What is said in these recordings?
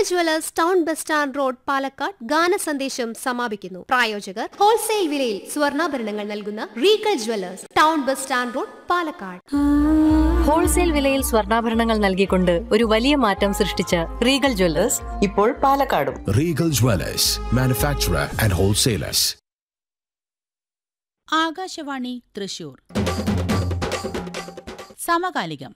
Jewellers town bus stand road Palakkad ഗാന സന്ദേശം സമാപിക്കുന്നു പ്രായോജകർ ഹോൾസെയിൽ വിലയിൽ സ്വർണ്ണാഭരണങ്ങൾ നൽകുന്ന Regal jewellers town bus stand road Palakkad wholesale വിലയിൽ സ്വർണ്ണാഭരണങ്ങൾ നൽകിക്കൊണ്ട് ഒരു വലിയ മാറ്റം സൃഷ്ടിച്ച റീഗൽ ജ്വല്ലേഴ്സ് ഇപ്പോൾ പാലക്കാടും Regal Dwellers, manufacturer and wholesalers. Akashvani Thrissur സമകാലികം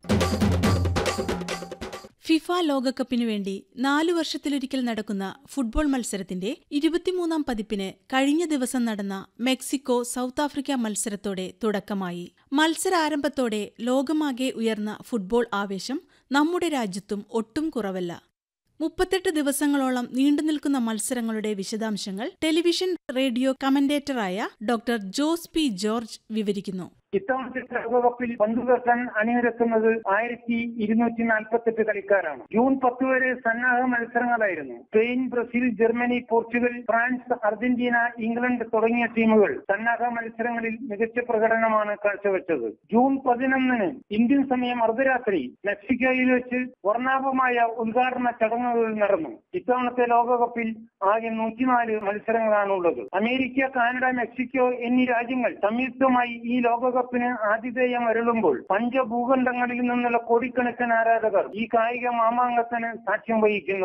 ഫിഫ ലോകകപ്പിനു വേണ്ടി നാലു വർഷത്തിലൊരിക്കൽ നടക്കുന്ന ഫുട്ബോൾ മത്സരത്തിന്റെ ഇരുപത്തിമൂന്നാം പതിപ്പിന് കഴിഞ്ഞ ദിവസം നടന്ന മെക്സിക്കോ സൗത്ത് ആഫ്രിക്ക മത്സരത്തോടെ തുടക്കമായി മത്സരാരംഭത്തോടെ ലോകമാകെ ഉയർന്ന ഫുട്ബോൾ ആവേശം നമ്മുടെ രാജ്യത്തും ഒട്ടും കുറവല്ല മുപ്പത്തെട്ട് ദിവസങ്ങളോളം നീണ്ടുനിൽക്കുന്ന മത്സരങ്ങളുടെ വിശദാംശങ്ങൾ ടെലിവിഷൻ റേഡിയോ കമന്റേറ്ററായ ഡോക്ടർ ജോസ് പി ജോർജ് വിവരിക്കുന്നു ഇത്തവണത്തെ ലോകകപ്പിൽ പന്തുതട്ടാൻ അണിനിരക്കുന്നത് ആയിരത്തി ഇരുന്നൂറ്റി നാൽപ്പത്തെട്ട് കളിക്കാരാണ് ജൂൺ പത്ത് വരെ സന്നാഹ മത്സരങ്ങളായിരുന്നു Spain Brazil Germany Portugal France Argentina England തുടങ്ങിയ ടീമുകൾ സന്നാഹ മത്സരങ്ങളിൽ മികച്ച പ്രകടനമാണ് കാഴ്ചവെച്ചത് ജൂൺ പതിനൊന്നിന് ഇന്ത്യൻ സമയം അർദ്ധരാത്രി മെക്സിക്കോയിൽ വെച്ച് വർണ്ണാഭമായ ഉദ്ഘാടന ചടങ്ങുകൾ നടന്നു ഇത്തവണത്തെ ലോകകപ്പിൽ ആകെ നൂറ്റിനാല് മത്സരങ്ങളാണുള്ളത് അമേരിക്ക കാനഡ മെക്സിക്കോ എന്നീ രാജ്യങ്ങൾ സംയുക്തമായി ഈ ലോകകപ്പിന് ആതിഥേയം അരുളുമ്പോൾ പഞ്ചഭൂഖണ്ഡങ്ങളിൽ നിന്നുള്ള കോടിക്കണക്കിന് ആരാധകർ ഈ കായിക മാമാങ്കത്തിന് സാക്ഷ്യം വഹിക്കുന്നത്